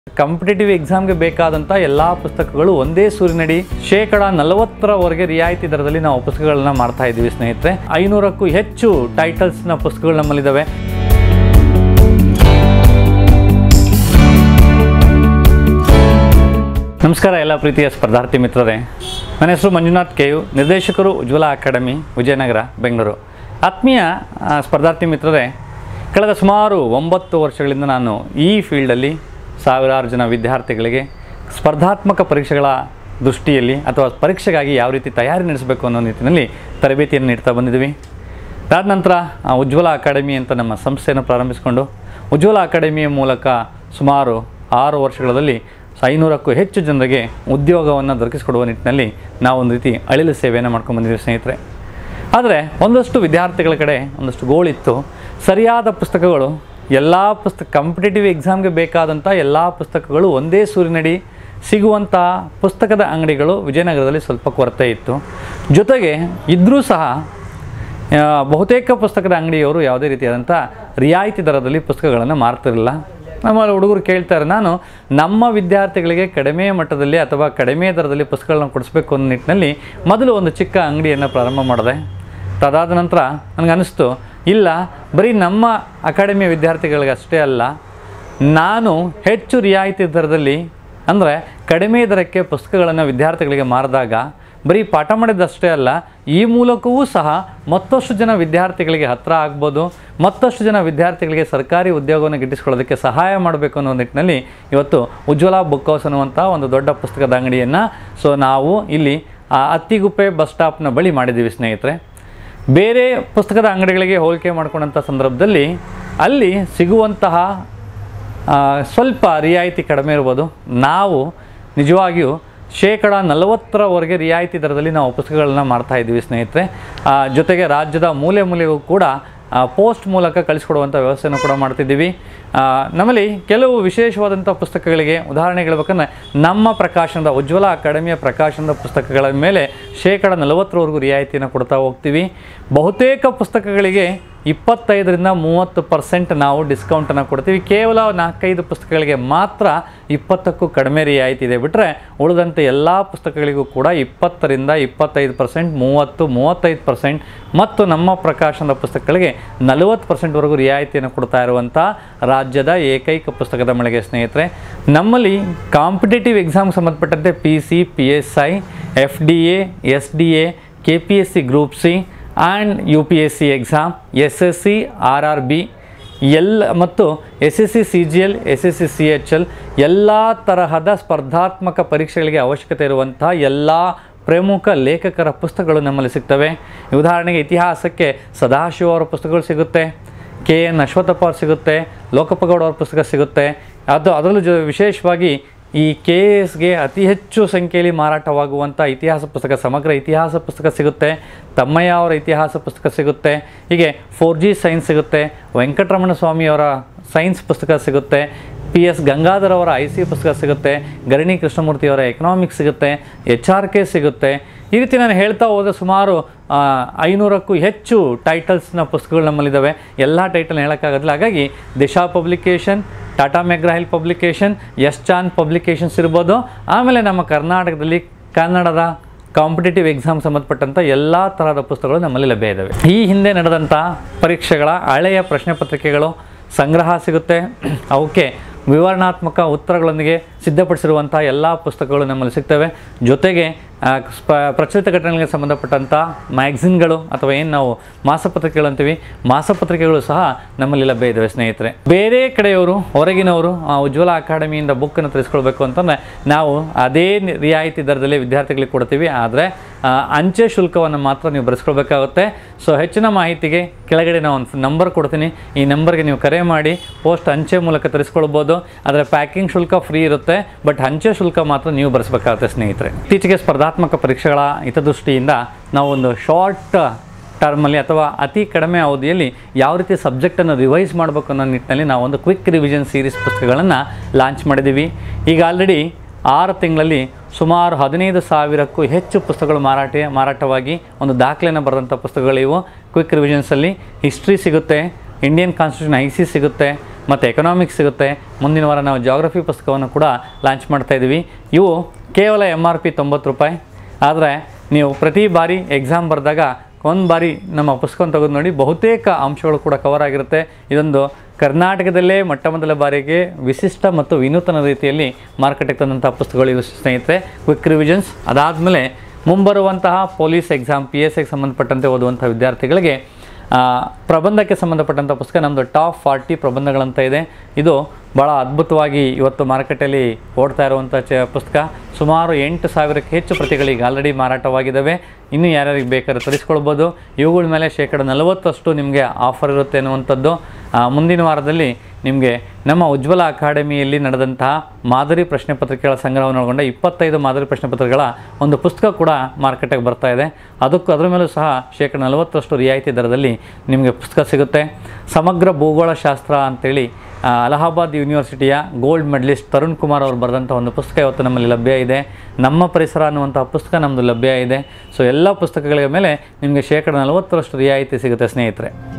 competitive ಎಕ್ಸಾಮ್ಗೆ ಬೇಕಾದಂಥ ಎಲ್ಲ ಪುಸ್ತಕಗಳು ಒಂದೇ ಸೂರಿನಡಿ ಶೇಕಡ ನಲವತ್ತರವರೆಗೆ ರಿಯಾಯಿತಿ ದರದಲ್ಲಿ ನಾವು ಪುಸ್ತಕಗಳನ್ನ ಮಾಡ್ತಾ ಇದ್ದೀವಿ ಸ್ನೇಹಿತರೆ ಐನೂರಕ್ಕೂ ಹೆಚ್ಚು ಟೈಟಲ್ಸ್ನ ಪುಸ್ತಕಗಳು ನಮ್ಮಲ್ಲಿದ್ದಾವೆ ನಮಸ್ಕಾರ ಎಲ್ಲ ಪ್ರೀತಿಯ ಸ್ಪರ್ಧಾರ್ಥಿ ಮಿತ್ರರೇ ನನ್ನ ಹೆಸರು ಮಂಜುನಾಥ್ ಕೆಯು ನಿರ್ದೇಶಕರು ಉಜ್ವಲ ಅಕಾಡೆಮಿ ವಿಜಯನಗರ ಬೆಂಗಳೂರು ಆತ್ಮೀಯ ಆ, ಸ್ಪರ್ಧಾರ್ಥಿ ಮಿತ್ರರೇ ಕಳೆದ ಸುಮಾರು ಒಂಬತ್ತು ವರ್ಷಗಳಿಂದ ನಾನು ಈ ಫೀಲ್ಡಲ್ಲಿ ಸಾವಿರಾರು ಜನ ವಿದ್ಯಾರ್ಥಿಗಳಿಗೆ ಸ್ಪರ್ಧಾತ್ಮಕ ಪರೀಕ್ಷೆಗಳ ದೃಷ್ಟಿಯಲ್ಲಿ ಅಥವಾ ಪರೀಕ್ಷೆಗಾಗಿ ಯಾವ ರೀತಿ ತಯಾರಿ ನಡೆಸಬೇಕು ಅನ್ನೋ ನಿಟ್ಟಿನಲ್ಲಿ ತರಬೇತಿಯನ್ನು ನೀಡ್ತಾ ಬಂದಿದ್ದೀವಿ ಅದಾದ ನಂತರ ಆ, ಉಜ್ವಲ ಅಕಾಡೆಮಿ ಅಂತ ನಮ್ಮ ಸಂಸ್ಥೆಯನ್ನು ಪ್ರಾರಂಭಿಸಿಕೊಂಡು ಉಜ್ವಲ ಅಕಾಡೆಮಿಯ ಮೂಲಕ ಸುಮಾರು ಆರು ವರ್ಷಗಳಲ್ಲಿ ಐನೂರಕ್ಕೂ ಹೆಚ್ಚು ಜನರಿಗೆ ಉದ್ಯೋಗವನ್ನು ದೊರಕಿಸಿಕೊಡುವ ನಿಟ್ಟಿನಲ್ಲಿ ನಾವು ಒಂದು ರೀತಿ ಅಳಿಲು ಸೇವೆಯನ್ನು ಮಾಡ್ಕೊಂಡು ಬಂದಿದ್ದೀವಿ ಸ್ನೇಹಿತರೆ ಆದರೆ ಒಂದಷ್ಟು ವಿದ್ಯಾರ್ಥಿಗಳ ಕಡೆ ಒಂದಷ್ಟು ಗೋಳಿತ್ತು ಸರಿಯಾದ ಪುಸ್ತಕಗಳು ಎಲ್ಲ ಪುಸ್ತಕ ಕಾಂಪಿಟೇಟಿವ್ ಎಕ್ಸಾಮ್ಗೆ ಬೇಕಾದಂಥ ಎಲ್ಲ ಪುಸ್ತಕಗಳು ಒಂದೇ ಸೂರಿನಡಿ ಸಿಗುವಂಥ ಪುಸ್ತಕದ ಅಂಗಡಿಗಳು ವಿಜಯನಗರದಲ್ಲಿ ಸ್ವಲ್ಪ ಕೊರತೆ ಇತ್ತು ಜೊತೆಗೆ ಇದ್ದರೂ ಸಹ ಆ, ಬಹುತೇಕ ಪುಸ್ತಕದ ಅಂಗಡಿಯವರು ಯಾವುದೇ ರೀತಿಯಾದಂಥ ರಿಯಾಯಿತಿ ದರದಲ್ಲಿ ಪುಸ್ತಕಗಳನ್ನು ಮಾರ್ತಿರಲಿಲ್ಲ ನಮ್ಮ ಹುಡುಗರು ಕೇಳ್ತಾರೆ ನಾನು ನಮ್ಮ ವಿದ್ಯಾರ್ಥಿಗಳಿಗೆ ಕಡಿಮೆ ಮಟ್ಟದಲ್ಲಿ ಅಥವಾ ಕಡಿಮೆ ದರದಲ್ಲಿ ಪುಸ್ತಕಗಳನ್ನ ಕೊಡಿಸ್ಬೇಕು ಅನ್ನೋ ನಿಟ್ಟಿನಲ್ಲಿ ಮೊದಲು ಒಂದು ಚಿಕ್ಕ ಅಂಗಡಿಯನ್ನು ಪ್ರಾರಂಭ ಮಾಡಿದೆ ಅದಾದ ನಂತರ ನನಗನ್ನಿಸ್ತು ಇಲ್ಲ ಬರೀ ನಮ್ಮ ಅಕಾಡೆಮಿಯ ವಿದ್ಯಾರ್ಥಿಗಳಿಗೆ ಅಷ್ಟೇ ಅಲ್ಲ ನಾನು ಹೆಚ್ಚು ರಿಯಾಯಿತಿ ದರದಲ್ಲಿ ಅಂದರೆ ಕಡಿಮೆ ದರಕ್ಕೆ ಪುಸ್ತಕಗಳನ್ನು ವಿದ್ಯಾರ್ಥಿಗಳಿಗೆ ಮಾರಿದಾಗ ಬರೀ ಪಾಠ ಮಾಡಿದ್ದಷ್ಟೇ ಅಲ್ಲ ಈ ಮೂಲಕವೂ ಸಹ ಮತ್ತಷ್ಟು ಜನ ವಿದ್ಯಾರ್ಥಿಗಳಿಗೆ ಹತ್ತಿರ ಆಗ್ಬೋದು ಮತ್ತಷ್ಟು ಜನ ವಿದ್ಯಾರ್ಥಿಗಳಿಗೆ ಸರ್ಕಾರಿ ಉದ್ಯೋಗವನ್ನು ಗಿಟ್ಟಿಸ್ಕೊಳ್ಳೋದಕ್ಕೆ ಸಹಾಯ ಮಾಡಬೇಕು ಅನ್ನೋ ನಿಟ್ಟಿನಲ್ಲಿ ಇವತ್ತು ಉಜ್ವಲ ಬುಕ್ ಹೌಸ್ ಅನ್ನುವಂಥ ಒಂದು ದೊಡ್ಡ ಪುಸ್ತಕದ ಅಂಗಡಿಯನ್ನು ಸೊ ನಾವು ಇಲ್ಲಿ ಆ ಅತ್ತಿಗುಪ್ಪೆ ಬಸ್ ಸ್ಟಾಪ್ನ ಬಳಿ ಮಾಡಿದ್ದೀವಿ ಸ್ನೇಹಿತರೆ ಬೇರೆ ಪುಸ್ತಕದ ಅಂಗಡಿಗಳಿಗೆ ಹೋಲಿಕೆ ಮಾಡ್ಕೊಂಡಂಥ ಸಂದರ್ಭದಲ್ಲಿ ಅಲ್ಲಿ ಸಿಗುವಂತಹ ಆ, ಸ್ವಲ್ಪ ರಿಯಾಯಿತಿ ಕಡಿಮೆ ಇರ್ಬೋದು ನಾವು ನಿಜವಾಗಿಯೂ ಶೇಕಡ ನಲವತ್ತರವರೆಗೆ ರಿಯಾಯಿತಿ ದರದಲ್ಲಿ ನಾವು ಪುಸ್ತಕಗಳನ್ನ ಮಾಡ್ತಾ ಇದ್ದೀವಿ ಸ್ನೇಹಿತರೆ ಆ, ಜೊತೆಗೆ ರಾಜ್ಯದ ಮೂಲೆ ಮೂಲೆಗೂ ಕೂಡ ಪೋಸ್ಟ್ ಮೂಲಕ ಕಳಿಸ್ಕೊಡುವಂಥ ವ್ಯವಸ್ಥೆಯನ್ನು ಕೂಡ ಮಾಡ್ತಿದ್ದೀವಿ ಆ, ನಮ್ಮಲ್ಲಿ ಕೆಲವು ವಿಶೇಷವಾದಂಥ ಪುಸ್ತಕಗಳಿಗೆ ಉದಾಹರಣೆ ಹೇಳ್ಬೇಕಂದ್ರೆ ನಮ್ಮ ಪ್ರಕಾಶನದ ಉಜ್ವಲ ಅಕಾಡೆಮಿಯ ಪ್ರಕಾಶನದ ಪುಸ್ತಕಗಳ ಮೇಲೆ ಶೇಕಡ ನಲವತ್ತರವರೆಗೂ ರಿಯಾಯಿತಿಯನ್ನು ಕೊಡ್ತಾ ಹೋಗ್ತೀವಿ ಬಹುತೇಕ ಪುಸ್ತಕಗಳಿಗೆ ಇಪ್ಪತ್ತೈದರಿಂದ ಮೂವತ್ತು ಪರ್ಸೆಂಟ್ ನಾವು ಡಿಸ್ಕೌಂಟನ್ನು ಕೊಡ್ತೀವಿ ಕೇವಲ ನಾಲ್ಕೈದು ಪುಸ್ತಕಗಳಿಗೆ ಮಾತ್ರ ಇಪ್ಪತ್ತಕ್ಕೂ ಕಡಿಮೆ ರಿಯಾಯಿತಿ ಇದೆ ಬಿಟ್ಟರೆ ಉಳಿದಂತೆ ಎಲ್ಲ ಪುಸ್ತಕಗಳಿಗೂ ಕೂಡ ಇಪ್ಪತ್ತರಿಂದ ಇಪ್ಪತ್ತೈದು ಪರ್ಸೆಂಟ್ ಮೂವತ್ತು ಮೂವತ್ತೈದು ಪರ್ಸೆಂಟ್ ಮತ್ತು ನಮ್ಮ ಪ್ರಕಾಶನದ ಪುಸ್ತಕಗಳಿಗೆ ನಲವತ್ತು ಪರ್ಸೆಂಟ್ವರೆಗೂ ರಿಯಾಯಿತಿಯನ್ನು ಕೊಡ್ತಾ ಇರುವಂಥ ರಾಜ್ಯದ ಏಕೈಕ ಪುಸ್ತಕದ ಮಳಿಗೆ ಸ್ನೇಹಿತರೆ ನಮ್ಮಲ್ಲಿ ಕಾಂಪಿಟೇಟಿವ್ ಎಕ್ಸಾಮ್ ಸಂಬಂಧಪಟ್ಟಂತೆ P C P S I F D A S D A K P S C group C and U P S C exam S S C R R B ಎಲ್ಲ ಮತ್ತು S S C C G L S S C C H L ಎಲ್ಲ ತರಹದ ಸ್ಪರ್ಧಾತ್ಮಕ ಪರೀಕ್ಷೆಗಳಿಗೆ ಅವಶ್ಯಕತೆ ಇರುವಂಥ ಎಲ್ಲ ಪ್ರಮುಖ ಲೇಖಕರ ಪುಸ್ತಕಗಳು ನಮ್ಮಲ್ಲಿ ಸಿಗ್ತವೆ ಉದಾಹರಣೆಗೆ ಇತಿಹಾಸಕ್ಕೆ ಸದಾಶಿವ ಅವರ ಪುಸ್ತಕಗಳು ಸಿಗುತ್ತೆ ಕೆ ಎನ್ ಅಶ್ವತ್ಥಪ್ಪ ಅವ್ರು ಸಿಗುತ್ತೆ ಲೋಕಪ್ಪಗೌಡ ಅವ್ರ ಪುಸ್ತಕ ಸಿಗುತ್ತೆ ಅದು ಅದರಲ್ಲೂ ಜೊ ವಿಶೇಷವಾಗಿ ಈ ಕೆ ಎಸ್ಗೆ ಅತಿ ಹೆಚ್ಚು ಸಂಖ್ಯೆಯಲ್ಲಿ ಮಾರಾಟವಾಗುವಂಥ ಇತಿಹಾಸ ಪುಸ್ತಕ ಸಮಗ್ರ ಇತಿಹಾಸ ಪುಸ್ತಕ ಸಿಗುತ್ತೆ ತಮ್ಮಯ್ಯ ಅವರ ಇತಿಹಾಸ ಪುಸ್ತಕ ಸಿಗುತ್ತೆ ಹೀಗೆ ಫೋರ್ ಜಿ ಸೈನ್ಸ್ ಸಿಗುತ್ತೆ ವೆಂಕಟರಮಣ ಸ್ವಾಮಿಯವರ ಸೈನ್ಸ್ ಪುಸ್ತಕ ಸಿಗುತ್ತೆ ಪಿ ಎಸ್ ಗಂಗಾಧರ್ ಅವರ ಐ ಸಿ ಪುಸ್ತಕ ಸಿಗುತ್ತೆ ಗರಣಿ ಕೃಷ್ಣಮೂರ್ತಿಯವರ ಎಕನಾಮಿಕ್ಸ್ ಸಿಗುತ್ತೆ ಎಚ್ ಆರ್ ಕೆ ಸಿಗುತ್ತೆ ಈ ರೀತಿ ನಾನು ಹೇಳ್ತಾ ಹೋದರೆ ಸುಮಾರು ಆ, ಐನೂರಕ್ಕೂ ಹೆಚ್ಚು ಟೈಟಲ್ಸ್ನ ಪುಸ್ತಕಗಳು ನಮ್ಮಲ್ಲಿದ್ದಾವೆ ಎಲ್ಲ ಟೈಟಲ್ ಹೇಳೋಕ್ಕಾಗೋದಿಲ್ಲ ಹಾಗಾಗಿ Disha publication Tata McGraw Hill publication S Chand publications ಇರ್ಬೋದು ಆಮೇಲೆ ನಮ್ಮ ಕರ್ನಾಟಕದಲ್ಲಿ ಕನ್ನಡದ ಕಾಂಪಿಟೇಟಿವ್ ಎಕ್ಸಾಮ್ ಸಂಬಂಧಪಟ್ಟಂಥ ಎಲ್ಲ ತರಹದ ಪುಸ್ತಕಗಳು ನಮ್ಮಲ್ಲಿ ಲಭ್ಯ ಇದ್ದಾವೆ ಈ ಹಿಂದೆ ನಡೆದಂಥ ಪರೀಕ್ಷೆಗಳ ಹಳೆಯ ಪ್ರಶ್ನೆ ಪತ್ರಿಕೆಗಳು ಸಂಗ್ರಹ ಸಿಗುತ್ತೆ ಅವಕ್ಕೆ ವಿವರಣಾತ್ಮಕ ಉತ್ತರಗಳೊಂದಿಗೆ ಸಿದ್ಧಪಡಿಸಿರುವಂಥ ಎಲ್ಲ ಪುಸ್ತಕಗಳು ನಮ್ಮಲ್ಲಿ ಸಿಗ್ತವೆ ಜೊತೆಗೆ ಆ, ಸ್ಪ ಪ್ರಚಲಿತ ಘಟನೆಗಳಿಗೆ ಸಂಬಂಧಪಟ್ಟಂಥ ಮ್ಯಾಗ್ಝಿನ್ಗಳು ಅಥವಾ ಏನು ನಾವು ಮಾಸಪತ್ರಿಕೆಗಳು ಅಂತೀವಿ ಮಾಸಪತ್ರಿಕೆಗಳು ಸಹ ನಮ್ಮಲ್ಲಿ ಲಭ್ಯ ಇದ್ದಾವೆ ಸ್ನೇಹಿತರೆ ಬೇರೆ ಕಡೆಯವರು ಹೊರಗಿನವರು ಆ, ಉಜ್ವಲ ಅಕಾಡೆಮಿಯಿಂದ ಬುಕ್ಕನ್ನು ತರಿಸ್ಕೊಳ್ಬೇಕು ಅಂತಂದರೆ ನಾವು ಅದೇ ನಿ- ರಿಯಾಯಿತಿ ದರದಲ್ಲಿ ವಿದ್ಯಾರ್ಥಿಗಳಿಗೆ ಕೊಡ್ತೀವಿ ಆದರೆ ಅಂಚೆ ಶುಲ್ಕವನ್ನು ಮಾತ್ರ ನೀವು ಬರೆಸ್ಕೊಳ್ಬೇಕಾಗುತ್ತೆ ಸೊ ಹೆಚ್ಚಿನ ಮಾಹಿತಿಗೆ ಕೆಳಗಡೆ ನಾನು ಒಂದು ನಂಬರ್ ಕೊಡ್ತೀನಿ ಈ ನಂಬರ್ಗೆ ನೀವು ಕರೆ ಮಾಡಿ ಪೋಸ್ಟ್ ಅಂಚೆ ಮೂಲಕ ತರಿಸ್ಕೊಳ್ಬೋದು ಆದರೆ ಪ್ಯಾಕಿಂಗ್ ಶುಲ್ಕ ಫ್ರೀ ಇರುತ್ತೆ ಬಟ್ ಅಂಚೆ ಶುಲ್ಕ ಮಾತ್ರ ನೀವು ಬರೆಸಬೇಕಾಗುತ್ತೆ ಸ್ನೇಹಿತರೆ ಇತ್ತೀಚೆಗೆ ಸ್ಪರ್ಧಾತ್ಮಕ ಪರೀಕ್ಷೆಗಳ ಹಿತದೃಷ್ಟಿಯಿಂದ ನಾವು ಒಂದು ಶಾರ್ಟ್ ಟರ್ಮಲ್ಲಿ ಅಥವಾ ಅತಿ ಕಡಿಮೆ ಅವಧಿಯಲ್ಲಿ ಯಾವ ರೀತಿ ಸಬ್ಜೆಕ್ಟನ್ನು ರಿವೈಸ್ ಮಾಡಬೇಕು ಅನ್ನೋ ನಿಟ್ಟಿನಲ್ಲಿ ನಾವು ಒಂದು ಕ್ವಿಕ್ ರಿವಿಷನ್ ಸೀರೀಸ್ ಪುಸ್ತಕಗಳನ್ನು ಲಾಂಚ್ ಮಾಡಿದ್ದೀವಿ ಈಗ ಆಲ್ರೆಡಿ ಆರು ತಿಂಗಳಲ್ಲಿ ಸುಮಾರು ಹದಿನೈದು ಸಾವಿರಕ್ಕೂ ಹೆಚ್ಚು ಪುಸ್ತಕಗಳು ಮಾರಾಟ ಮಾರಾಟವಾಗಿ ಒಂದು ದಾಖಲೆಯನ್ನು ಬರೆದಂಥ ಪುಸ್ತಕಗಳಿವು ಕ್ವಿಕ್ ರಿವಿಷನ್ಸಲ್ಲಿ ಹಿಸ್ಟ್ರಿ ಸಿಗುತ್ತೆ ಇಂಡಿಯನ್ ಕಾನ್ಸ್ಟಿಟ್ಯೂಷನ್ ಐ ಸಿ ಸಿಗುತ್ತೆ ಮತ್ತು ಎಕನಾಮಿಕ್ಸ್ ಸಿಗುತ್ತೆ ಮುಂದಿನ ವಾರ ನಾವು ಜಾಗ್ರಫಿ ಪುಸ್ತಕವನ್ನು ಕೂಡ ಲಾಂಚ್ ಮಾಡ್ತಾ ಇದ್ದೀವಿ ಇವು ಕೇವಲ ಎಮ್ ಆರ್ ಪಿ ತೊಂಬತ್ತು ರೂಪಾಯಿ ಆದರೆ ನೀವು ಪ್ರತಿ ಬಾರಿ ಎಕ್ಸಾಮ್ ಬರೆದಾಗ ಒಂದು ಬಾರಿ ನಮ್ಮ ಪುಸ್ತಕವನ್ನು ತೆಗೆದು ನೋಡಿ ಬಹುತೇಕ ಅಂಶಗಳು ಕೂಡ ಕವರ್ ಆಗಿರುತ್ತೆ ಇದೊಂದು ಕರ್ನಾಟಕದಲ್ಲೇ ಮೊಟ್ಟ ಮೊದಲ ಬಾರಿಗೆ ವಿಶಿಷ್ಟ ಮತ್ತು ವಿನೂತನ ರೀತಿಯಲ್ಲಿ ಮಾರ್ಕೆಟಿಗೆ ತಂದಂಥ ಪುಸ್ತಕಗಳು ಇವು ಸ್ನೇಹಿತರೆ ಕ್ವಿಕ್ ರಿವಿಷನ್ಸ್ ಅದಾದಮೇಲೆ ಮುಂಬರುವಂತಹ ಪೊಲೀಸ್ ಎಕ್ಸಾಮ್ ಪಿ ಎಸ್ ಐಗೆ ಸಂಬಂಧಪಟ್ಟಂತೆ ಓದುವಂಥ ವಿದ್ಯಾರ್ಥಿಗಳಿಗೆ ಆ, ಪ್ರಬಂಧಕ್ಕೆ ಸಂಬಂಧಪಟ್ಟಂಥ ಪುಸ್ತಕ ನಮ್ಮದು ಟಾಪ್ ಫಾರ್ಟಿ ಪ್ರಬಂಧಗಳಂತ ಇದೆ ಇದು ಭಾಳ ಅದ್ಭುತವಾಗಿ ಇವತ್ತು ಮಾರುಕಟ್ಟೆಯಲ್ಲಿ ಓಡ್ತಾ ಇರುವಂಥ ಚ ಪುಸ್ತಕ ಸುಮಾರು ಎಂಟು ಸಾವಿರಕ್ಕೆ ಹೆಚ್ಚು ಪ್ರತಿಗಳಿಗೆ ಆಲ್ರೆಡಿ ಮಾರಾಟವಾಗಿದ್ದಾವೆ ಇನ್ನೂ ಯಾರ್ಯಾರಿಗೆ ಬೇಕಾದ್ರೆ ತರಿಸ್ಕೊಳ್ಬೋದು ಇವುಗಳ ಮೇಲೆ ಶೇಕಡ ನಲವತ್ತಷ್ಟು ನಿಮಗೆ ಆಫರ್ ಇರುತ್ತೆ ಅನ್ನುವಂಥದ್ದು ಆ, ಮುಂದಿನ ವಾರದಲ್ಲಿ ನಿಮಗೆ ನಮ್ಮ ಉಜ್ವಲ ಅಕಾಡೆಮಿಯಲ್ಲಿ ನಡೆದಂತಹ ಮಾದರಿ ಪ್ರಶ್ನೆ ಪತ್ರಿಕೆಗಳ ಸಂಗ್ರಹವನ್ನು ಒಳಗೊಂಡ ಇಪ್ಪತ್ತೈದು ಮಾದರಿ ಪ್ರಶ್ನೆ ಪತ್ರಿಕೆಗಳ ಒಂದು ಪುಸ್ತಕ ಕೂಡ ಮಾರ್ಕೆಟಿಗೆ ಬರ್ತಾ ಇದೆ ಅದಕ್ಕೂ ಅದರ ಮೇಲೂ ಸಹ ಶೇಕಡ ನಲವತ್ತರಷ್ಟು ರಿಯಾಯಿತಿ ದರದಲ್ಲಿ ನಿಮಗೆ ಪುಸ್ತಕ ಸಿಗುತ್ತೆ ಸಮಗ್ರ ಭೂಗೋಳಶಾಸ್ತ್ರ ಅಂತೇಳಿ ಆ, ಅಲಹಾಬಾದ್ ಯೂನಿವರ್ಸಿಟಿಯ ಗೋಲ್ಡ್ ಮೆಡಲಿಸ್ಟ್ ತರುಣ್ ಕುಮಾರ್ ಅವರು ಬರೆದಂಥ ಒಂದು ಪುಸ್ತಕ ಇವತ್ತು ನಮ್ಮಲ್ಲಿ ಲಭ್ಯ ಇದೆ ನಮ್ಮ ಪರಿಸರ ಅನ್ನುವಂಥ ಪುಸ್ತಕ ನಮ್ಮದು ಲಭ್ಯ ಇದೆ ಸೊ ಎಲ್ಲ ಪುಸ್ತಕಗಳ ಮೇಲೆ ನಿಮಗೆ ಶೇಕಡ ನಲವತ್ತರಷ್ಟು ರಿಯಾಯಿತಿ ಸಿಗುತ್ತೆ ಸ್ನೇಹಿತರೆ